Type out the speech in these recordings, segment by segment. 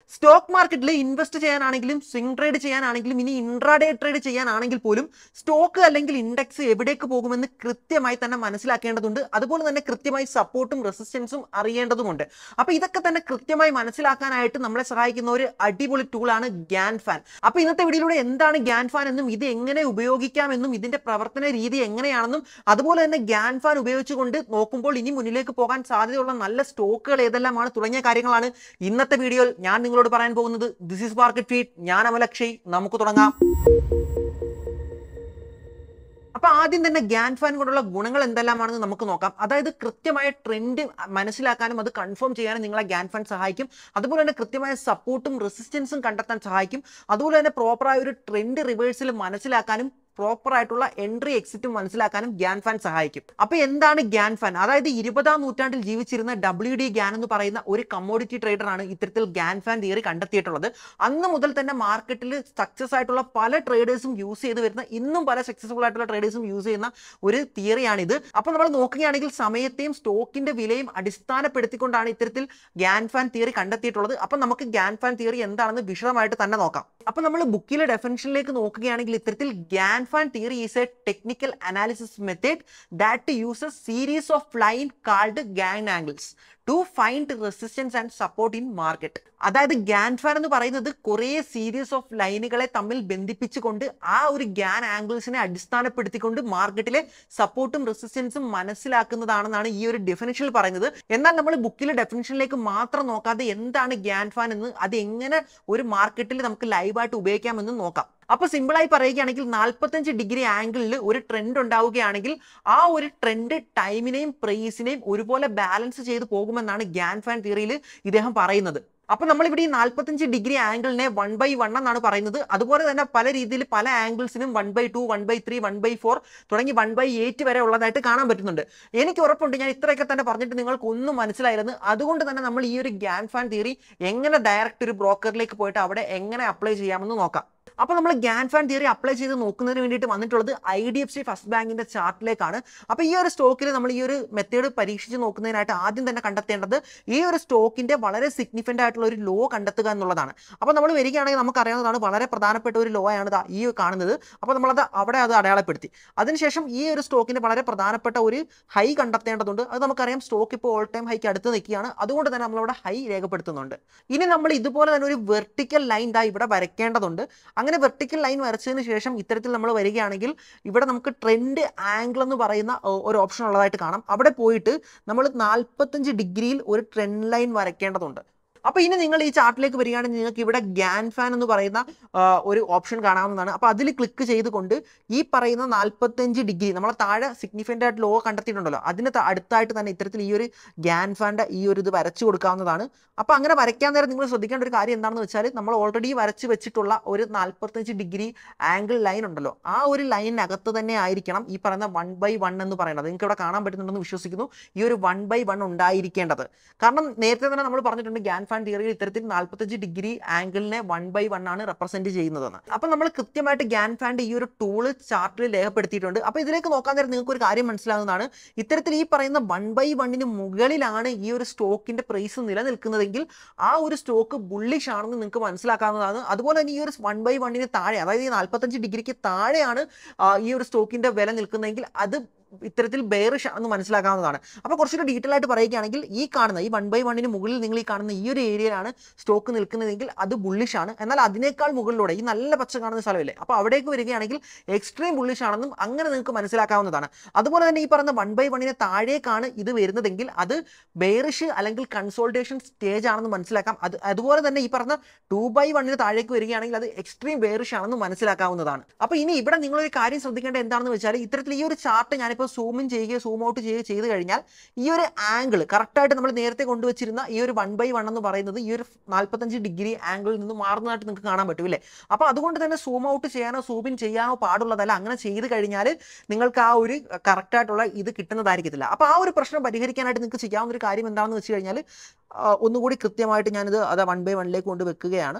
stock മാർക്കറ്റിൽ invest ചെയ്യാനാണെങ്കിലും swing trade ചെയ്യാനാണെങ്കിലും ഇനി ഇൻട്രാഡേ ട്രേഡ് ചെയ്യാനാണെങ്കിൽ പോലും സ്റ്റോക്ക് അല്ലെങ്കിൽ ഇൻഡെക്സ് എവിടേക്ക് പോകുമെന്ന് കൃത്യമായി തന്നെ മനസ്സിലാക്കേണ്ടതുണ്ട് അതുപോലെ തന്നെ കൃത്യമായി സപ്പോർട്ടും റെസിസ്റ്റൻസും അറിയേണ്ടതുമുണ്ട് അപ്പൊ ഇതൊക്കെ തന്നെ കൃത്യമായി മനസ്സിലാക്കാനായിട്ട് നമ്മളെ സഹായിക്കുന്ന ഒരു അടിപൊളി ടൂളാണ് ഗ്യാൻ ഫാൻ അപ്പൊ ഇന്നത്തെ വീഡിയോയിലൂടെ എന്താണ് ഗ്യാൻ ഫാൻ എന്നും ഇത് എങ്ങനെ ഉപയോഗിക്കാമെന്നും ഇതിന്റെ പ്രവർത്തന രീതി എങ്ങനെയാണെന്നും അതുപോലെ തന്നെ ഗ്യാൻ ഫാൻ ഉപയോഗിച്ചുകൊണ്ട് നോക്കുമ്പോൾ ഇനി മുന്നിലേക്ക് പോകാൻ സാധ്യതയുള്ള നല്ല സ്റ്റോക്കുകൾ ഏതെല്ലാമാണ് തുടങ്ങിയ കാര്യങ്ങളാണ് ഇന്നത്തെ വീഡിയോയിൽ ഞാൻ നിങ്ങളോട് പറയാൻ പോകുന്നത് ദിസ് ഇസ് മാർക്കറ്റ് ഫീഡ് ഞാൻ അമലക്ഷയ് നമുക്ക് തുടങ്ങാം അപ്പൊ ആദ്യം തന്നെ ഗ്യാൻ ഫാൻ കൊണ്ടുള്ള ഗുണങ്ങൾ എന്തെല്ലാമാണെന്ന് നമുക്ക് നോക്കാം അതായത് കൃത്യമായ ട്രെൻഡ് മനസ്സിലാക്കാനും അത് കൺഫേം ചെയ്യാനും നിങ്ങളെ ഗ്യാൻ ഫാൻ സഹായിക്കും അതുപോലെ തന്നെ കൃത്യമായ സപ്പോർട്ടും റെസിസ്റ്റൻസും കണ്ടെത്താൻ സഹായിക്കും അതുപോലെ തന്നെ പ്രോപ്പറായ ഒരു ട്രെൻഡ് റിവേഴ്സിൽ മനസ്സിലാക്കാനും പ്രോപ്പർ ആയിട്ടുള്ള എൻട്രി എക്സിറ്റും മനസ്സിലാക്കാനും ഗ്യാൻ ഫാൻ സഹായിക്കും അപ്പൊ എന്താണ് ഗ്യാൻ ഫാൻ അതായത് ഇരുപതാം നൂറ്റാണ്ടിൽ ജീവിച്ചിരുന്ന ഡബ്ല്യു ഡി ഗ്യാൻ എന്ന് പറയുന്ന ഒരു കമ്മോഡിറ്റി ട്രേഡർ ആണ് ഇത്തരത്തിൽ ഗ്യാൻ ഫാൻ തിയറി കണ്ടെത്തിയിട്ടുള്ളത് അന്ന് മുതൽ തന്നെ മാർക്കറ്റിൽ സക്സസ് ആയിട്ടുള്ള പല ട്രേഡേഴ്സും യൂസ് ചെയ്ത് വരുന്ന ഇന്നും പല സക്സസ്ഫുൾ ആയിട്ടുള്ള ട്രേഡേഴ്സും യൂസ് ചെയ്യുന്ന ഒരു തിയറിയാണിത് അപ്പൊ നമ്മൾ നോക്കുകയാണെങ്കിൽ സമയത്തെയും സ്റ്റോക്കിന്റെ വിലയും അടിസ്ഥാനപ്പെടുത്തിക്കൊണ്ടാണ് ഇത്തരത്തിൽ ഗ്യാൻ ഫാൻ തിയറി കണ്ടെത്തിയിട്ടുള്ളത് അപ്പൊ നമുക്ക് ഗ്യാൻ ഫാൻ തിയറി എന്താണെന്ന് വിശദമായിട്ട് തന്നെ നോക്കാം അപ്പൊ നമ്മൾ ബുക്കിലെ ഡെഫിനിഷനിലേക്ക് നോക്കുകയാണെങ്കിൽ ഇത്തരത്തിൽ Gann fan theory is a technical analysis method that uses series of line called Gann angles to find resistance and support in market അതായത് ഗ്യാൻ ഫാൻ എന്ന് പറയുന്നത് കുറേ സീരീസ് ഓഫ് ലൈനുകളെ തമ്മിൽ ബന്ധിപ്പിച്ചുകൊണ്ട് ആ ഒരു ഗ്യാൻ ആംഗിൾസിനെ അടിസ്ഥാനപ്പെടുത്തിക്കൊണ്ട് മാർക്കറ്റിലെ സപ്പോർട്ടും റെസിസ്റ്റൻസും മനസ്സിലാക്കുന്നതാണെന്നാണ് ഈ ഒരു ഡെഫിനിഷനിൽ പറയുന്നത് എന്നാൽ നമ്മൾ ബുക്കിലെ ഡെഫിനിഷനിലേക്ക് മാത്രം നോക്കാതെ എന്താണ് ഗ്യാൻ ഫാൻ എന്ന് അത് എങ്ങനെ ഒരു മാർക്കറ്റിൽ നമുക്ക് ലൈവായിട്ട് ഉപയോഗിക്കാമെന്ന് നോക്കാം അപ്പൊ സിമ്പിളായി പറയുകയാണെങ്കിൽ നാൽപ്പത്തഞ്ച് ഡിഗ്രി ആംഗിളിൽ ഒരു ട്രെൻഡ് ഉണ്ടാവുകയാണെങ്കിൽ ആ ഒരു ട്രെൻഡ് ടൈമിനെയും പ്രൈസിനെയും ഒരുപോലെ ബാലൻസ് ചെയ്ത് പോകുമെന്നാണ് ഗ്യാൻ ഫാൻ തിയറിയിൽ ഇദ്ദേഹം പറയുന്നത് അപ്പൊ നമ്മൾ ഇവിടെ ഈ നാൽപ്പത്തഞ്ച് ഡിഗ്രി ആംഗിളിനെ വൺ ബൈ വൺ എന്നാണ് പറയുന്നത് അതുപോലെ തന്നെ പല രീതിയിൽ പല ആംഗിൾസിനും one by two one by three one by four തുടങ്ങി വൺ ബൈ എയ്റ്റ് വരെ ഉള്ളതായിട്ട് കാണാൻ പറ്റുന്നുണ്ട് എനിക്ക് ഉറപ്പുണ്ട് ഞാൻ ഇത്രയൊക്കെ തന്നെ പറഞ്ഞിട്ട് നിങ്ങൾക്ക് ഒന്നും മനസ്സിലായിരുന്നു അതുകൊണ്ട് തന്നെ നമ്മൾ ഈ ഒരു ഗ്യാൻ ഫാൻ തിയറി എങ്ങനെ ഡയറക്റ്റ് ഒരു ബ്രോക്കറിലേക്ക് പോയിട്ട് അവിടെ എങ്ങനെ അപ്ലൈ ചെയ്യാമെന്ന് നോക്കാം അപ്പോൾ നമ്മൾ ഗ്യാൻ ഫാൻ തിയറി അപ്ലൈ ചെയ്ത് നോക്കുന്നതിന് വേണ്ടിയിട്ട് വന്നിട്ടുള്ളത് I D F C first ബാങ്കിന്റെ ചാർട്ടിലേക്കാണ് അപ്പോൾ ഈ ഒരു സ്റ്റോക്കിൽ നമ്മൾ ഈ ഒരു മെത്തേഡ് പരീക്ഷിച്ച് നോക്കുന്നതിനായിട്ട് ആദ്യം തന്നെ കണ്ടെത്തേണ്ടത് ഈ ഒരു സ്റ്റോക്കിന്റെ വളരെ സിഗ്നിഫിക്കൻ്റ് ആയിട്ടുള്ള ഒരു ലോ കണ്ടെത്തുക എന്നുള്ളതാണ് അപ്പോൾ നമ്മൾ വരികയാണെങ്കിൽ നമുക്കറിയാവുന്നതാണ് വളരെ പ്രധാനപ്പെട്ട ഒരു ലോ ആണ് ദാ ഈ കാണുന്നത് അപ്പോൾ നമ്മളത് അവിടെ അത് അടയാളപ്പെടുത്തി അതിനുശേഷം ഈ ഒരു സ്റ്റോക്കിന്റെ വളരെ പ്രധാനപ്പെട്ട ഒരു ഹൈ കണ്ടെത്തേണ്ടതുണ്ട് അത് നമുക്കറിയാം സ്റ്റോക്ക് ഇപ്പോൾ ഓൾ ടൈം ഹൈക്ക് അടുത്ത് നിൽക്കുകയാണ് അതുകൊണ്ട് തന്നെ നമ്മളവിടെ ഹൈ രേഖപ്പെടുത്തുന്നുണ്ട് ഇനി നമ്മൾ ഇതുപോലെ തന്നെ ഒരു വെർട്ടിക്കൽ ലൈൻ ദാ ഇവിടെ വരയ്ക്കേണ്ടതുണ്ട് അങ്ങനെ വെർട്ടിക്കൽ ലൈൻ വരച്ചതിന് ശേഷം ഇത്തരത്തിൽ നമ്മൾ വരികയാണെങ്കിൽ ഇവിടെ നമുക്ക് ട്രെൻഡ് ആംഗിൾ എന്ന് പറയുന്ന ഒ- ഒരു ഓപ്ഷൻ ഉള്ളതായിട്ട് കാണാം അവിടെ പോയിട്ട് നമ്മൾ നാൽപ്പത്തഞ്ച് ഡിഗ്രിയിൽ ഒരു ട്രെൻഡ് ലൈൻ വരയ്ക്കേണ്ടതുണ്ട് അപ്പോൾ ഇനി നിങ്ങൾ ഈ ചാർട്ടിലേക്ക് വരികയാണെങ്കിൽ നിങ്ങൾക്ക് ഇവിടെ ഗ്യാൻ ഫാൻ എന്ന് പറയുന്ന ആ, ഒരു ഓപ്ഷൻ കാണാവുന്നതാണ് അപ്പോൾ അതിൽ ക്ലിക്ക് ചെയ്തുകൊണ്ട് ഈ പറയുന്ന നാൽപ്പത്തഞ്ച് ഡിഗ്രി നമ്മളെ താഴെ സിഗ്നിഫിക്കൻ്റ് ആയിട്ട് ലോ കണ്ടെത്തിയിട്ടുണ്ടല്ലോ അതിന് ത- അടുത്തായിട്ട് തന്നെ ഇത്തരത്തിൽ ഈ ഒരു ഗ്യാൻ ഫാൻ്റെ ഈ ഒരു ഇത് വരച്ചു കൊടുക്കാവുന്നതാണ് അപ്പോൾ അങ്ങനെ വരയ്ക്കാൻ നേരം നിങ്ങൾ ശ്രദ്ധിക്കേണ്ട ഒരു കാര്യം എന്താണെന്ന് വെച്ചാൽ നമ്മൾ ഓൾറെഡി വരച്ച് വെച്ചിട്ടുള്ള ഒരു നാൽപ്പത്തഞ്ച് ഡിഗ്രി ആംഗിൾ ലൈൻ ഉണ്ടല്ലോ ആ ഒരു ലൈനിനകത്ത് തന്നെ ആയിരിക്കണം ഈ പറയുന്ന വൺ ബൈ വൺ എന്ന് പറയുന്നത് നിങ്ങൾക്ക് ഇവിടെ കാണാൻ പറ്റുന്നുണ്ടെന്ന് വിശ്വസിക്കുന്നു ഈ ഒരു വൺ ബൈ വൺ ഉണ്ടായിരിക്കേണ്ടത് കാരണം നേരത്തെ തന്നെ നമ്മൾ പറഞ്ഞിട്ടുണ്ട് ഗ്യാൻ ഫാൻ തിയറിയിൽ ഇത്തരത്തിൽ നാൽപ്പത്തഞ്ച് ഡിഗ്രി ആംഗിളിനെ വൺ ബൈ വൺ ആണ് റെപ്രസെന്റ് ചെയ്യുന്നതെന്ന് അപ്പം നമ്മൾ കൃത്യമായിട്ട് ഗ്യാൻ ഫാൻ്റെ ഈ ഒരു ടൂള് ചാർട്ടിൽ രേഖപ്പെടുത്തിയിട്ടുണ്ട് അപ്പോൾ ഇതിലേക്ക് നോക്കാൻ നേരം നിങ്ങൾക്ക് ഒരു കാര്യം മനസ്സിലാവുന്നതാണ് ഇത്തരത്തിൽ ഈ പറയുന്ന വൺ ബൈ വണ്ണിന് മുകളിലാണ് ഈ ഒരു സ്റ്റോക്കിന്റെ പ്രൈസ് നിലനിൽക്കുന്നതെങ്കിൽ ആ ഒരു സ്റ്റോക്ക് ബുള്ളിഷ് ആണെന്ന് നിങ്ങൾക്ക് മനസ്സിലാക്കാവുന്നതാണ് അതുപോലെ തന്നെ ഈ ഒരു വൺ ബൈ വണ്ണിന് താഴെ അതായത് ഈ നാൽപ്പത്തഞ്ച് ഡിഗ്രിക്ക് താഴെയാണ് ആ, ഈ ഒരു സ്റ്റോക്കിന്റെ വില നിൽക്കുന്നതെങ്കിൽ അത് ഇത്തരത്തിൽ ബെയറിഷ് ആണെന്ന് മനസ്സിലാക്കാവുന്നതാണ് അപ്പോൾ കുറച്ചുകൂടി ഡീറ്റെയിൽ ആയിട്ട് പറയുകയാണെങ്കിൽ ഈ കാണുന്ന ഈ വൺ ബൈ വണ്ണിന് മുകളിൽ നിങ്ങൾ ഈ കാണുന്ന ഈ ഒരു ഏരിയയിലാണ് സ്റ്റോക്ക് നിൽക്കുന്നതെങ്കിൽ അത് ബുള്ളിഷ് ആണ് എന്നാൽ അതിനേക്കാൾ മുകളിലൂടെ ഈ നല്ല പച്ച കാണുന്ന സ്ഥലമില്ലേ അപ്പോൾ അവിടേക്ക് വരികയാണെങ്കിൽ എക്സ്ട്രീം ബുള്ളിഷ് ആണെന്നും അങ്ങനെ നിങ്ങൾക്ക് മനസ്സിലാക്കാവുന്നതാണ് അതുപോലെ തന്നെ ഈ പറഞ്ഞ വൺ ബൈ വണ്ണിന് താഴേക്കാണ് ഇത് വരുന്നതെങ്കിൽ അത് ബെയറിഷ് അല്ലെങ്കിൽ കൺസോൾട്ടേഷൻ സ്റ്റേജ് ആണെന്ന് മനസ്സിലാക്കാം അത് അതുപോലെ തന്നെ ഈ പറഞ്ഞ ടു ബൈ വണ്ണിന് താഴേക്ക് വരികയാണെങ്കിൽ അത് എക്സ്ട്രീം ബെയറിഷ് ആണെന്ന് മനസ്സിലാക്കാവുന്നതാണ് അപ്പോൾ ഇനി ഇവിടെ നിങ്ങളൊരു കാര്യം ശ്രദ്ധിക്കേണ്ടത് എന്താണെന്ന് വെച്ചാൽ ഇത്തരത്തിൽ ഈ ഒരു ചാർട്ട് ഞാനിപ്പോൾ സൂം ഇൻ ചെയ്യുകയോ സൂം ഔട്ട് ചെയ്യുകയോ ചെയ്ത് കഴിഞ്ഞാൽ ഈ ഒരു ആംഗിൾ കറക്റ്റായിട്ട് നമ്മൾ നേരത്തെ കൊണ്ടുവച്ചിരുന്ന ഈ ഒരു വൺ ബൈ വൺ എന്ന് പറയുന്നത് ഈ ഒരു നാൽപ്പത്തഞ്ച് ഡിഗ്രി ആംഗിളിൽ നിന്ന് മാറുന്നതായിട്ട് നിങ്ങൾക്ക് കാണാൻ പറ്റും അല്ലേ അപ്പോൾ അതുകൊണ്ട് തന്നെ സൂം ഔട്ട് ചെയ്യാനോ സൂം ഇൻ ചെയ്യാനോ പാടുള്ളതല്ല അങ്ങനെ ചെയ്ത് കഴിഞ്ഞാൽ നിങ്ങൾക്ക് ആ ഒരു കറക്റ്റായിട്ടുള്ള ഇത് കിട്ടുന്നതായിരിക്കത്തില്ല അപ്പോൾ ആ ഒരു പ്രശ്നം പരിഹരിക്കാനായിട്ട് നിങ്ങൾക്ക് ചെയ്യാവുന്ന ഒരു കാര്യം എന്താണെന്ന് വെച്ച് കഴിഞ്ഞാൽ ആ, ഒന്നുകൂടി കൃത്യമായിട്ട് ഞാനിത് അത് വൺ ബൈ വണ്ണിലേക്ക് കൊണ്ട് വെക്കുകയാണ്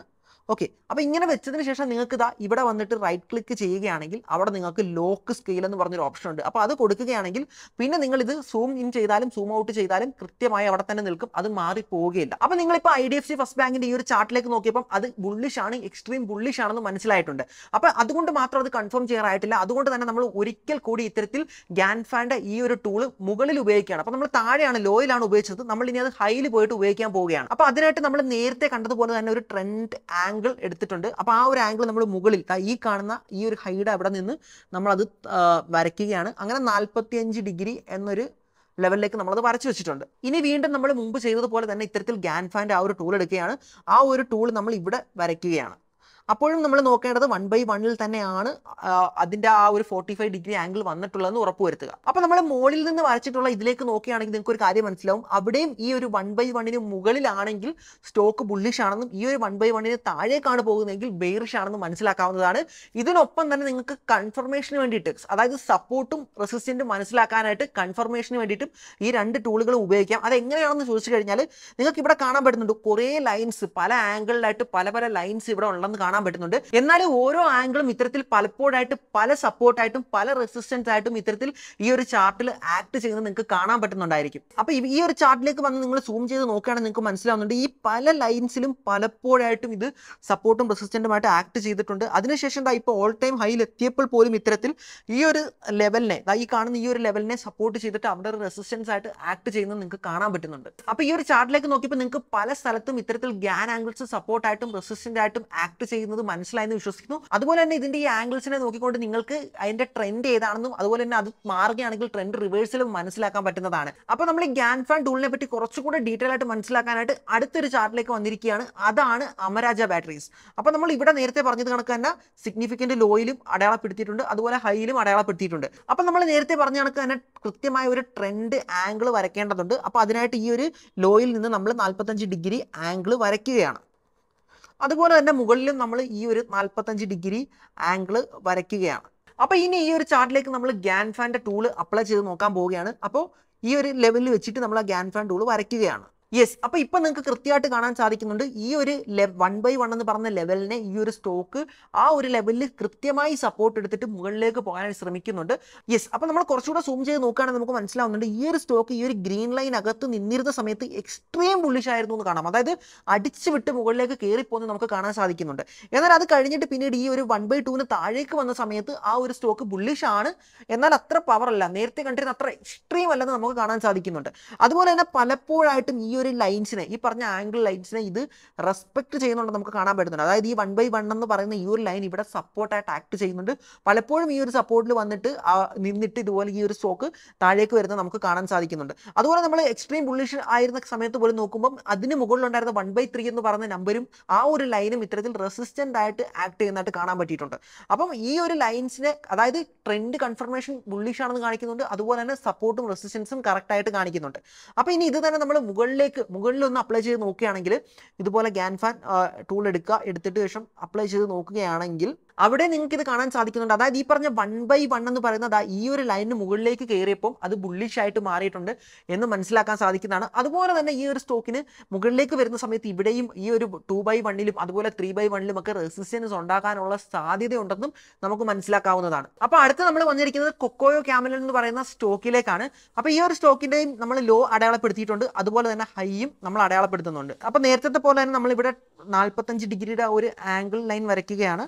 ഓക്കെ അപ്പോൾ ഇങ്ങനെ വെച്ചതിന് ശേഷം നിങ്ങൾക്ക് ഇതാ ഇവിടെ വന്നിട്ട് റൈറ്റ് ക്ലിക്ക് ചെയ്യുകയാണെങ്കിൽ അവിടെ നിങ്ങൾക്ക് ലോക്ക് സ്കെയിൽ എന്ന് പറഞ്ഞൊരു ഓപ്ഷൻ ഉണ്ട് അപ്പോൾ അത് കൊടുക്കുകയാണെങ്കിൽ പിന്നെ നിങ്ങൾ ഇത് സൂം ഇൻ ചെയ്താലും സൂം ഔട്ട് ചെയ്താലും കൃത്യമായി അവിടെ തന്നെ നിൽക്കും അത് മാറി പോവുകയില്ല അപ്പോൾ നിങ്ങളിപ്പോൾ I D F C first ബാങ്കിന്റെ ഈ ഒരു ചാർട്ടിലേക്ക് നോക്കിയപ്പോൾ അത് ബുള്ളിഷ് ആണ് എക്സ്ട്രീം ബുള്ളിഷ് ആണെന്ന് മനസ്സിലായിട്ടുണ്ട് അപ്പോൾ അതുകൊണ്ട് മാത്രം അത് കൺഫേം ചെയ്യാറായിട്ടില്ല അതുകൊണ്ട് തന്നെ നമ്മൾ ഒരിക്കൽ കൂടി ഇത്തരത്തിൽ ഗ്യാൻഫാൻ്റെ ഈ ഒരു ടൂള് മുകളിൽ ഉപയോഗിക്കുകയാണ് അപ്പോൾ നമ്മൾ താഴെയാണ് ലോയിലാണ് ഉപയോഗിച്ചത് നമ്മൾ ഇനി അത് ഹൈയിൽ പോയിട്ട് ഉപയോഗിക്കാൻ പോവുകയാണ് അപ്പോൾ അതിനായിട്ട് നമ്മൾ നേരത്തെ കണ്ടതുപോലെ തന്നെ ഒരു ട്രെൻഡ് ആംഗിൾ എടുത്തിട്ടുണ്ട് അപ്പോൾ ആ ഒരു ആംഗിൾ നമ്മൾ മുകളിൽ ദാ ഈ കാണുന്ന ഈ ഒരു ഹൈഡ് അവിടെ നിന്ന് നമ്മളത് ആ, വരയ്ക്കുകയാണ് അങ്ങനെ നാൽപ്പത്തിയഞ്ച് ഡിഗ്രി എന്നൊരു ലെവലിലേക്ക് നമ്മളത് വരച്ചു വെച്ചിട്ടുണ്ട് ഇനി വീണ്ടും നമ്മൾ മുമ്പ് ചെയ്തതുപോലെ തന്നെ ഇത്തരത്തിൽ ഗ്യാൻഫാൻ്റെ ആ ഒരു ടൂൾ എടുക്കുകയാണ് ആ ഒരു ടൂൾ നമ്മൾ ഇവിടെ വരയ്ക്കുകയാണ് അപ്പോഴും നമ്മൾ നോക്കേണ്ടത് വൺ ബൈ വണ്ണിൽ തന്നെയാണ് ആ, അതിന്റെ ആ ഒരു ഫോർട്ടി ഫൈവ് ഡിഗ്രി ആംഗിൾ വന്നിട്ടുള്ളതെന്ന് ഉറപ്പുവരുത്തുക അപ്പൊ നമ്മൾ മുകളിൽ നിന്ന് വരച്ചിട്ടുള്ള ഇതിലേക്ക് നോക്കുകയാണെങ്കിൽ നിങ്ങൾക്ക് ഒരു കാര്യം മനസ്സിലാവും അവിടെയും ഈ ഒരു വൺ ബൈ വണ്ണിന് മുകളിലാണെങ്കിൽ സ്റ്റോക്ക് ബുള്ളിഷ് ആണെന്നും ഈ ഒരു വൺ ബൈ വണ്ണിന് താഴേക്കാണ് പോകുന്നതെങ്കിൽ ബെയറിഷ് ആണെന്നും മനസ്സിലാക്കാവുന്നതാണ് ഇതിനൊപ്പം തന്നെ നിങ്ങൾക്ക് കൺഫർമേഷന് വേണ്ടിയിട്ട് അതായത് സപ്പോർട്ടും റെസിസ്റ്റൻറ്റും മനസ്സിലാക്കാനായിട്ട് കൺഫർമേഷന് വേണ്ടിയിട്ടും ഈ രണ്ട് ടൂളുകൾ ഉപയോഗിക്കാം അത് എങ്ങനെയാണെന്ന് ചോദിച്ചു കഴിഞ്ഞാൽ നിങ്ങൾക്ക് ഇവിടെ കാണാൻ പറ്റുന്നുണ്ട് കുറേ ലൈൻസ് പല ആംഗിളിലായിട്ട് പല പല ലൈൻസ് ഇവിടെ ഉണ്ടെന്ന് കാണാൻ പറ്റുന്നുണ്ട് എന്നാൽ ഓരോ ആംഗിളും ഇത്തരത്തിൽ പലപ്പോഴായിട്ട് പല സപ്പോർട്ടായിട്ടും പല റെസിസ്റ്റൻസ് ആയിട്ടും ഇത്തരത്തിൽ ഈ ഒരു ചാർട്ടിൽ ആക്ട് ചെയ്യുന്നത് നിങ്ങൾക്ക് കാണാൻ പറ്റുന്നുണ്ടായിരിക്കും അപ്പൊ ഈ- ഈ ഒരു ചാർട്ടിലേക്ക് വന്ന് നിങ്ങൾ സൂം ചെയ്ത് നോക്കുകയാണെങ്കിൽ നിങ്ങൾക്ക് മനസ്സിലാവുന്നുണ്ട് ഈ പല ലൈൻസിലും പലപ്പോഴായിട്ടും ഇത് സപ്പോർട്ടും റെസിസ്റ്റന്റുമായിട്ട് ആക്ട് ചെയ്തിട്ടുണ്ട് അതിനുശേഷം ദാ ഇപ്പോൾ ഓൾ ടൈം ഹൈയിൽ എത്തിയപ്പോൾ പോലും ഇത്തരത്തിൽ ഈ ഒരു ലെവലിനെ ദാ ഈ കാണുന്ന ഈ ഒരു ലെവലിനെ സപ്പോർട്ട് ചെയ്തിട്ട് അവിടെ ഒരു റെസിസ്റ്റൻസ് ആയിട്ട് ആക്ട് ചെയ്യുന്നത് നിങ്ങൾക്ക് കാണാൻ പറ്റുന്നുണ്ട് അപ്പൊ ഈ ഒരു ചാർട്ടിലേക്ക് നോക്കിയപ്പോൾ നിങ്ങൾക്ക് പല സ്ഥലത്തും ഇത്തരത്തിൽ ഗ്യാൻ ആംഗിൾസ് സപ്പോർട്ടായിട്ടും റെസിസ്റ്റന്റ് ആയിട്ടും ആക്ട് ചെയ്യുന്നത് മനസ്സിലായെന്ന് വിശ്വസിക്കുന്നു അതുപോലെ തന്നെ ഇതിന്റെ ഈ ആംഗിൾസിനെ നോക്കിക്കൊണ്ട് നിങ്ങൾക്ക് അതിന്റെ ട്രെൻഡ് ഏതാണെന്നും അതുപോലെ തന്നെ അത് മാറുകയാണെങ്കിൽ ട്രെൻഡ് റിവേഴ്സലും മനസ്സിലാക്കാൻ പറ്റുന്നതാണ് അപ്പൊ നമ്മൾ ഈ ഗ്യാൻ ഫാൻ ടൂളിനെ പറ്റി കുറച്ചുകൂടെ ഡീറ്റെയിൽ ആയിട്ട് മനസ്സിലാക്കാനായിട്ട് അടുത്തൊരു ചാർട്ടിലേക്ക് വന്നിരിക്കുകയാണ് അതാണ് അമരാജ ബാറ്ററീസ് അപ്പൊ നമ്മൾ ഇവിടെ നേരത്തെ പറഞ്ഞത് കണക്ക് തന്നെ സിഗ്നിഫിക്കന്റ് ലോയിലും അടയാളപ്പെടുത്തിയിട്ടുണ്ട് അതുപോലെ ഹൈയിലും അടയാളപ്പെടുത്തിയിട്ടുണ്ട് അപ്പൊ നമ്മൾ നേരത്തെ പറഞ്ഞ കണക്ക് തന്നെ കൃത്യമായ ഒരു ട്രെൻഡ് ആംഗിൾ വരയ്ക്കേണ്ടതുണ്ട് അപ്പൊ അതിനായിട്ട് ഈ ഒരു ലോയിൽ നിന്ന് നമ്മൾ നാൽപ്പത്തഞ്ച് ഡിഗ്രി ആംഗിൾ വരയ്ക്കുകയാണ് അതുപോലെ തന്നെ മുകളിലും നമ്മൾ ഈ ഒരു നാൽപ്പത്തഞ്ച് ഡിഗ്രി ആംഗിൾ വരയ്ക്കുകയാണ് അപ്പോൾ ഇനി ഈ ഒരു ചാർട്ടിലേക്ക് നമ്മൾ ഗ്യാൻ ഫാൻ്റെ ടൂള് അപ്ലൈ ചെയ്ത് നോക്കാൻ പോവുകയാണ് അപ്പോൾ ഈ ഒരു ലെവലിൽ വെച്ചിട്ട് നമ്മൾ ആ ഗ്യാൻ ഫാൻ ടൂള് വരയ്ക്കുകയാണ് യെസ് അപ്പോൾ ഇപ്പം നിങ്ങൾക്ക് കൃത്യമായിട്ട് കാണാൻ സാധിക്കുന്നുണ്ട് ഈ ഒരു വൺ ബൈ വൺ എന്ന് പറഞ്ഞ ലെവലിനെ ഈ ഒരു സ്റ്റോക്ക് ആ ഒരു ലെവലിൽ കൃത്യമായി സപ്പോർട്ട് എടുത്തിട്ട് മുകളിലേക്ക് പോകാനായിട്ട് ശ്രമിക്കുന്നുണ്ട് യെസ് അപ്പോൾ നമ്മൾ കുറച്ചുകൂടെ സൂം ചെയ്ത് നോക്കുകയാണെങ്കിൽ നമുക്ക് മനസ്സിലാവുന്നുണ്ട് ഈ ഒരു സ്റ്റോക്ക് ഈ ഒരു ഗ്രീൻ ലൈൻ അകത്ത് നിന്നിരുന്ന സമയത്ത് എക്സ്ട്രീം ബുള്ളിഷ് ആയിരുന്നു എന്ന് കാണാം അതായത് അടിച്ചു വിട്ട് മുകളിലേക്ക് കയറിപ്പോന്ന് നമുക്ക് കാണാൻ സാധിക്കുന്നുണ്ട് എന്നാൽ അത് കഴിഞ്ഞിട്ട് പിന്നീട് ഈ ഒരു വൺ ബൈ ടൂവിന് താഴേക്ക് വന്ന സമയത്ത് ആ ഒരു സ്റ്റോക്ക് ബുള്ളിഷ് ആണ് എന്നാൽ അത്ര പവർ അല്ല നേരത്തെ കണ്ടിരുന്ന അത്ര എക്സ്ട്രീം അല്ലെന്ന് നമുക്ക് കാണാൻ സാധിക്കുന്നുണ്ട് അതുപോലെ തന്നെ പലപ്പോഴായിട്ടും ഈ ഒരു ലൈൻസിനെ ഈ പറഞ്ഞ ആംഗിൾ ലൈൻസിനെ ഇത് റെസ്പെക്ട് ചെയ്യുന്നുണ്ട് നമുക്ക് കാണാൻ പറ്റുന്നുണ്ട് അതായത് ഈ വൺ ബൈ വൺ എന്ന് പറയുന്ന ഈ ഒരു ലൈൻ ഇവിടെ സപ്പോർട്ടായിട്ട് ആക്ട് ചെയ്യുന്നുണ്ട് പലപ്പോഴും ഈ ഒരു സപ്പോർട്ടിൽ വന്നിട്ട് ആ നിന്നിട്ട് ഇതുപോലെ ഈ ഒരു സ്റ്റോക്ക് താഴേക്ക് വരുന്നത് നമുക്ക് കാണാൻ സാധിക്കുന്നുണ്ട് അതുപോലെ നമ്മൾ എക്സ്ട്രീം ബുള്ളിഷ് ആയിരുന്ന സമയത്ത് പോലും നോക്കുമ്പോൾ അതിന് മുകളിലുണ്ടായിരുന്ന വൺ ബൈ ത്രീ എന്ന് പറയുന്ന നമ്പരും ആ ഒരു ലൈനും ഇത്തരത്തിൽ റെസിസ്റ്റന്റ് ആയിട്ട് ആക്ട് ചെയ്യുന്നതായിട്ട് കാണാൻ പറ്റിയിട്ടുണ്ട് അപ്പം ഈ ഒരു ലൈൻസിനെ അതായത് ട്രെൻഡ് കൺഫർമേഷൻ ബുള്ളിഷ് ആണെന്ന് കാണിക്കുന്നുണ്ട് അതുപോലെ തന്നെ സപ്പോർട്ടും റെസിസ്റ്റൻസും കറക്റ്റ് ആയിട്ട് കാണിക്കുന്നുണ്ട് അപ്പോൾ ഇനി ഇത് തന്നെ നമ്മൾ മുകളിലേക്ക് മുകളിൽ ഒന്ന് അപ്ലൈ ചെയ്ത് നോക്കുകയാണെങ്കിൽ ഇതുപോലെ ഗ്യാൻ ഫാൻ ടൂൾ എടുക്കുക എടുത്തിട്ട് ശേഷം അപ്ലൈ ചെയ്ത് നോക്കുകയാണെങ്കിൽ അവിടെ നിങ്ങൾക്ക് ഇത് കാണാൻ സാധിക്കുന്നുണ്ട് അതായത് ഈ പറഞ്ഞ വൺ ബൈ വൺ എന്ന് പറയുന്നത് ആ ഈ ഒരു ലൈനിന് മുകളിലേക്ക് കയറിയപ്പോൾ അത് ബുള്ളിഷ് ആയിട്ട് മാറിയിട്ടുണ്ട് എന്ന് മനസ്സിലാക്കാൻ സാധിക്കുന്നതാണ് അതുപോലെ തന്നെ ഈ ഒരു സ്റ്റോക്കിന് മുകളിലേക്ക് വരുന്ന സമയത്ത് ഇവിടെയും ഈ ഒരു ടു ബൈ വണ്ണിലും അതുപോലെ ത്രീ ബൈ വണ്ണിലും ഒക്കെ റെസിസ്റ്റൻസ് ഉണ്ടാക്കാനുള്ള സാധ്യതയുണ്ടെന്നും നമുക്ക് മനസ്സിലാക്കാവുന്നതാണ് അപ്പോൾ അടുത്ത് നമ്മൾ വന്നിരിക്കുന്നത് കൊക്കോയോ ക്യാമൽ എന്ന് പറയുന്ന സ്റ്റോക്കിലേക്കാണ് അപ്പോൾ ഈ ഒരു സ്റ്റോക്കിന്റെയും നമ്മൾ ലോ അടയാളപ്പെടുത്തിയിട്ടുണ്ട് അതുപോലെ തന്നെ ഹൈയും നമ്മൾ അടയാളപ്പെടുത്തുന്നുണ്ട് അപ്പോൾ നേരത്തെ പോലെ തന്നെ നമ്മളിവിടെ നാൽപ്പത്തഞ്ച് ഡിഗ്രിയുടെ ഒരു ആംഗിൾ ലൈൻ വരയ്ക്കുകയാണ്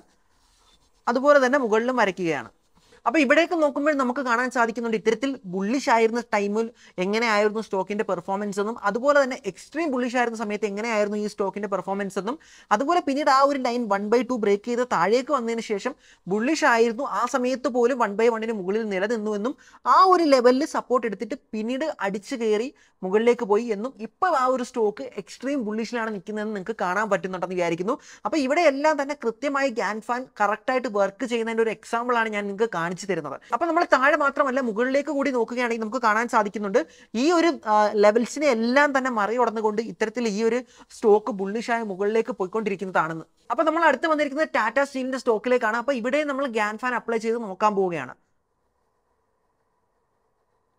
അതുപോലെ തന്നെ മുകളിലും വരയ്ക്കുകയാണ് അപ്പോൾ ഇവിടേക്ക് നോക്കുമ്പോൾ നമുക്ക് കാണാൻ സാധിക്കുന്നുണ്ട് ഇത്തരത്തിൽ ബുള്ളിഷ് ആയിരുന്ന ടൈമിൽ എങ്ങനെയായിരുന്നു സ്റ്റോക്കിന്റെ പെർഫോമൻസ് എന്നും അതുപോലെ തന്നെ എക്സ്ട്രീം ബുള്ളിഷ് ആയിരുന്ന സമയത്ത് എങ്ങനെയായിരുന്നു ഈ സ്റ്റോക്കിന്റെ പെർഫോമൻസ് എന്നും അതുപോലെ പിന്നീട് ആ ഒരു line one by two break ചെയ്ത് താഴേക്ക് വന്നതിന് ശേഷം ബുള്ളിഷ് ആയിരുന്നു ആ സമയത്ത് പോലും വൺ ബൈ വണ്ണിന് മുകളിൽ നിലനിന്നു എന്നും ആ ഒരു ലെവലിൽ സപ്പോർട്ട് എടുത്തിട്ട് പിന്നീട് അടിച്ചു കയറി മുകളിലേക്ക് പോയി എന്നും ഇപ്പോൾ ആ ഒരു സ്റ്റോക്ക് എക്സ്ട്രീം ബുള്ളിഷിലാണ് നിൽക്കുന്നതെന്ന് നിങ്ങൾക്ക് കാണാൻ പറ്റുന്നുണ്ടെന്ന് വിചാരിക്കുന്നു അപ്പോൾ ഇവിടെ എല്ലാം തന്നെ കൃത്യമായി ഗ്യാൻ ഫാൻ കറക്റ്റായിട്ട് വർക്ക് ചെയ്യുന്നതിൻ്റെ ഒരു എക്സാമ്പിൾ ആണ് ഞാൻ നിങ്ങൾക്ക് കാണിച്ചു തരുന്നത് അപ്പോൾ നമ്മൾ താഴെ മാത്രമല്ല മുകളിലേക്ക് കൂടി നോക്കുകയാണെങ്കിൽ നമുക്ക് കാണാൻ സാധിക്കുന്നുണ്ട് ഈ ഒരു ലെവൽസിനെ എല്ലാം തന്നെ മറികടന്നുകൊണ്ട് ഇത്തരത്തിൽ ഈ ഒരു സ്റ്റോക്ക് ബുള്ളിഷായ മുകളിലേക്ക് പോയിക്കൊണ്ടിരിക്കുന്നതാണെന്ന് അപ്പോൾ നമ്മൾ അടുത്ത് വന്നിരിക്കുന്നത് ടാറ്റ സ്റ്റീലിന്റെ സ്റ്റോക്കിലേക്കാണ് അപ്പോൾ ഇവിടെ നമ്മൾ ഗ്യാൻ ഫാൻ അപ്ലൈ ചെയ്ത് നോക്കാൻ പോവുകയാണ്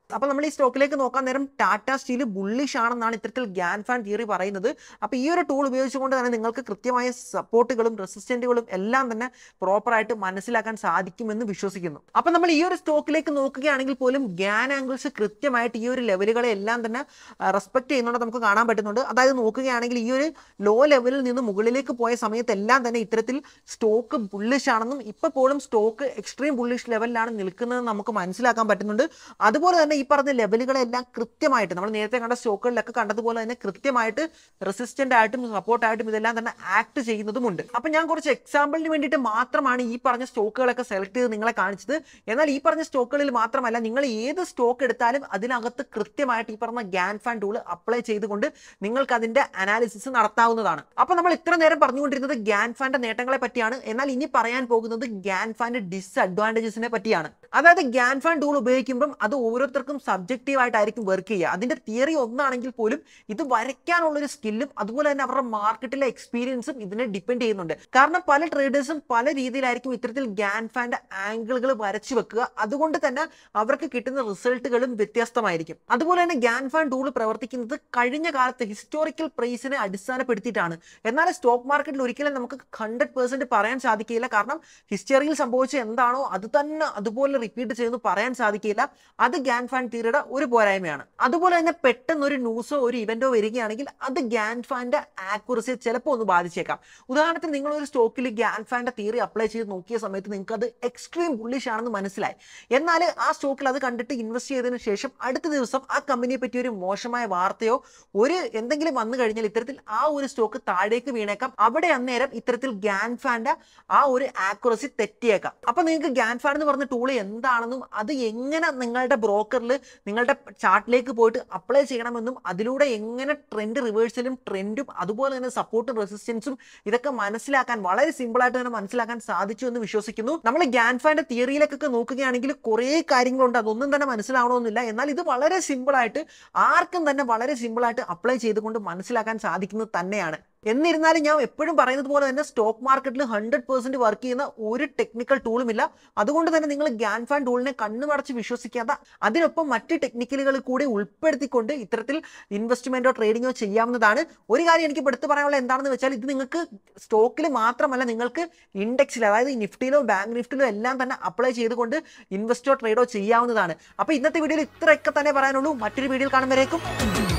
അപ്പൊ നമ്മൾ ഈ സ്റ്റോക്കിലേക്ക് നോക്കാൻ നേരം ടാറ്റ സ്റ്റീൽ ബുള്ളിഷ് ആണെന്നാണ് ഇത്തരത്തിൽ ഗ്യാൻ ഫാൻ തിയറി പറയുന്നത് അപ്പൊ ഈ ഒരു ടൂൾ ഉപയോഗിച്ചുകൊണ്ട് തന്നെ നിങ്ങൾക്ക് കൃത്യമായ സപ്പോർട്ടുകളും റെസിസ്റ്റന്റുകളും എല്ലാം തന്നെ പ്രോപ്പറായിട്ട് മനസ്സിലാക്കാൻ സാധിക്കുമെന്ന് വിശ്വസിക്കുന്നു അപ്പൊ നമ്മൾ ഈ ഒരു സ്റ്റോക്കിലേക്ക് നോക്കുകയാണെങ്കിൽ പോലും ഗ്യാൻ ആംഗിൾസ് കൃത്യമായിട്ട് ഈ ഒരു ലെവലുകളെ എല്ലാം തന്നെ റെസ്പെക്ട് ചെയ്യുന്നുണ്ട് നമുക്ക് കാണാൻ പറ്റുന്നുണ്ട് അതായത് നോക്കുകയാണെങ്കിൽ ഈ ഒരു ലോ ലെവലിൽ നിന്ന് മുകളിലേക്ക് പോയ സമയത്തെല്ലാം തന്നെ ഇത്തരത്തിൽ സ്റ്റോക്ക് ബുള്ളിഷ് ആണെന്നും ഇപ്പൊ പോലും സ്റ്റോക്ക് എക്സ്ട്രീം ബുള്ളിഷ് ലെവലിലാണ് നിൽക്കുന്നത് നമുക്ക് മനസ്സിലാക്കാൻ പറ്റുന്നുണ്ട് അതുപോലെ തന്നെ ഈ പറഞ്ഞ ലെവലുകളെല്ലാം കൃത്യമായിട്ട് നമ്മൾ നേരത്തെ കണ്ട സ്റ്റോക്കുകളിലൊക്കെ കണ്ടതുപോലെ തന്നെ കൃത്യമായിട്ട് റെസിസ്റ്റന്റ് ആയിട്ടും സപ്പോർട്ടായിട്ടും ഇതെല്ലാം തന്നെ ആക്ട് ചെയ്യുന്നതുമുണ്ട് അപ്പൊ ഞാൻ കുറച്ച് എക്സാമ്പിളിന് വേണ്ടിയിട്ട് മാത്രമാണ് ഈ പറഞ്ഞ സ്റ്റോക്കുകളൊക്കെ സെലക്ട് ചെയ്ത് നിങ്ങളെ കാണിച്ചത് എന്നാൽ ഈ പറഞ്ഞ സ്റ്റോക്കുകളിൽ മാത്രമല്ല നിങ്ങൾ ഏത് സ്റ്റോക്ക് എടുത്താലും അതിനകത്ത് കൃത്യമായിട്ട് ഈ പറഞ്ഞ ഗ്യാൻ ഫാൻ ടൂൾ അപ്ലൈ ചെയ്തുകൊണ്ട് നിങ്ങൾക്ക് അതിന്റെ അനാലിസിസ് നടത്താവുന്നതാണ് അപ്പൊ നമ്മൾ ഇത്ര നേരം പറഞ്ഞുകൊണ്ടിരുന്നത് ഗ്യാൻ ഫാന്റെ നേട്ടങ്ങളെ പറ്റിയാണ് എന്നാൽ ഇനി പറയാൻ പോകുന്നത് ഗ്യാൻ ഫാന്റെ ഡിസ്അഡ്വാൻറ്റേജസിനെ പറ്റിയാണ് അതായത് ഗ്യാൻ ഫാൻ ടൂൾ ഉപയോഗിക്കുമ്പം അത് ഓരോരുത്തർക്കും സബ്ജക്റ്റീവ് ആയിട്ടായിരിക്കും വർക്ക് ചെയ്യുക അതിന്റെ തിയറി ഒന്നാണെങ്കിൽ പോലും ഇത് വരയ്ക്കാനുള്ള ഒരു സ്കില്ലും അതുപോലെ തന്നെ അവരുടെ മാർക്കറ്റിലെ എക്സ്പീരിയൻസും ഇതിനെ ഡിപ്പെൻഡ് ചെയ്യുന്നുണ്ട് കാരണം പല ട്രേഡേഴ്സും പല രീതിയിലായിരിക്കും ഇത്തരത്തിൽ ഗ്യാൻ ഫാന്റെ ആംഗിളുകൾ വരച്ചു വെക്കുക അതുകൊണ്ട് തന്നെ അവർക്ക് കിട്ടുന്ന റിസൾട്ടുകളും വ്യത്യസ്തമായിരിക്കും അതുപോലെ തന്നെ ഗ്യാൻ ഫാൻ ടൂൾ പ്രവർത്തിക്കുന്നത് കഴിഞ്ഞ കാലത്ത് ഹിസ്റ്റോറിക്കൽ പ്രൈസിനെ അടിസ്ഥാനപ്പെടുത്തിയിട്ടാണ് എന്നാൽ സ്റ്റോക്ക് മാർക്കറ്റിൽ ഒരിക്കലും നമുക്ക് ഹൺഡ്രഡ് പെർസെന്റ് പറയാൻ സാധിക്കില്ല കാരണം ഹിസ്റ്ററിയിൽ സംഭവിച്ച എന്താണോ അത് തന്നെ അതുപോലെ റിപ്പീറ്റ് ചെയ്യുന്നു പറയാൻ സാധിക്കില്ല അത് ഗ്യാൻ ഫാൻ തിയറിയുടെ ഒരു പോരായ്മയാണ് അതുപോലെ തന്നെ പെട്ടെന്ന് ഒരു ന്യൂസോ ഒരു ഇവന്റോ വരികയാണെങ്കിൽ അത് ഗ്യാൻ ഫാന്റെ ആക്യുറസിയെ ചിലപ്പോൾ ഒന്ന് ബാധിച്ചേക്കാം ഉദാഹരണത്തിന് നിങ്ങൾ ഒരു സ്റ്റോക്കിൽ ഗ്യാൻ ഫാന്റെ തിയറി അപ്ലൈ ചെയ്ത് നോക്കിയ സമയത്ത് നിങ്ങൾക്ക് അത് എക്സ്ട്രീം ബുള്ളിഷ് ആണെന്ന് മനസ്സിലായി എന്നാൽ ആ സ്റ്റോക്കിൽ അത് കണ്ടിട്ട് ഇൻവെസ്റ്റ് ചെയ്തതിനു ശേഷം അടുത്ത ദിവസം ആ കമ്പനിയെ പറ്റി ഒരു മോശമായ വാർത്തയോ ഒരു എന്തെങ്കിലും വന്നു കഴിഞ്ഞാൽ ഇത്തരത്തിൽ ആ ഒരു സ്റ്റോക്ക് താഴേക്ക് വീണേക്കാം അവിടെ അന്നേരം ഇത്തരത്തിൽ ഗ്യാൻ ഫാന്റെ ആ ഒരു ആക്യുറസി തെറ്റിയേക്കാം അപ്പൊ നിങ്ങൾക്ക് ഗ്യാൻ ഫാൻ എന്ന് പറഞ്ഞ ടൂൾ എന്താണെന്നും അത് എങ്ങനെ നിങ്ങളുടെ ബ്രോക്കറിൽ നിങ്ങളുടെ ചാർട്ടിലേക്ക് പോയിട്ട് അപ്ലൈ ചെയ്യണമെന്നും അതിലൂടെ എങ്ങനെ ട്രെൻഡ് റിവേഴ്സലും ട്രെൻഡും അതുപോലെ തന്നെ സപ്പോർട്ടും റെസിസ്റ്റൻസും ഇതൊക്കെ മനസ്സിലാക്കാൻ വളരെ സിമ്പിൾ ആയിട്ട് തന്നെ മനസ്സിലാക്കാൻ സാധിച്ചു എന്ന് വിശ്വസിക്കുന്നു നമ്മൾ ഗ്യാൻഫാന്റെ തിയറിയിലേക്കൊക്കെ നോക്കുകയാണെങ്കിൽ കുറേ കാര്യങ്ങളുണ്ട് അതൊന്നും തന്നെ മനസ്സിലാവണമെന്നില്ല എന്നാൽ ഇത് വളരെ സിമ്പിൾ ആയിട്ട് ആർക്കും തന്നെ വളരെ സിമ്പിൾ ആയിട്ട് അപ്ലൈ ചെയ്തുകൊണ്ട് മനസ്സിലാക്കാൻ സാധിക്കുന്നത് തന്നെയാണ് എന്നിരുന്നാലും ഞാൻ എപ്പോഴും പറയുന്നത് പോലെ തന്നെ സ്റ്റോക്ക് മാർക്കറ്റിൽ ഹൺഡ്രഡ് പെർസെന്റ് വർക്ക് ചെയ്യുന്ന ഒരു ടെക്നിക്കൽ ടൂളും ഇല്ല അതുകൊണ്ട് തന്നെ നിങ്ങൾ ഗ്യാൻ ഫാൻ ടൂളിനെ കണ്ണുമടച്ച് വിശ്വസിക്കാതെ അതിനൊപ്പം മറ്റ് ടെക്നിക്കലുകൾ കൂടി ഉൾപ്പെടുത്തിക്കൊണ്ട് ഇത്തരത്തിൽ ഇൻവെസ്റ്റ്മെന്റോ ട്രേഡിങ്ങോ ചെയ്യാവുന്നതാണ് ഒരു കാര്യം എനിക്ക് എടുത്തു പറയാനുള്ള എന്താണെന്ന് വെച്ചാൽ ഇത് നിങ്ങൾക്ക് സ്റ്റോക്കിൽ മാത്രമല്ല നിങ്ങൾക്ക് ഇൻഡെക്സിൽ അതായത് നിഫ്റ്റിയിലോ ബാങ്ക് നിഫ്റ്റിയിലോ എല്ലാം തന്നെ അപ്ലൈ ചെയ്തുകൊണ്ട് ഇൻവെസ്റ്റോ ട്രേഡോ ചെയ്യാവുന്നതാണ് അപ്പോൾ ഇന്നത്തെ വീഡിയോയിൽ ഇത്രയൊക്കെ തന്നെ പറയാനുള്ളൂ മറ്റൊരു വീഡിയോയിൽ കാണുമ്പോഴേക്കും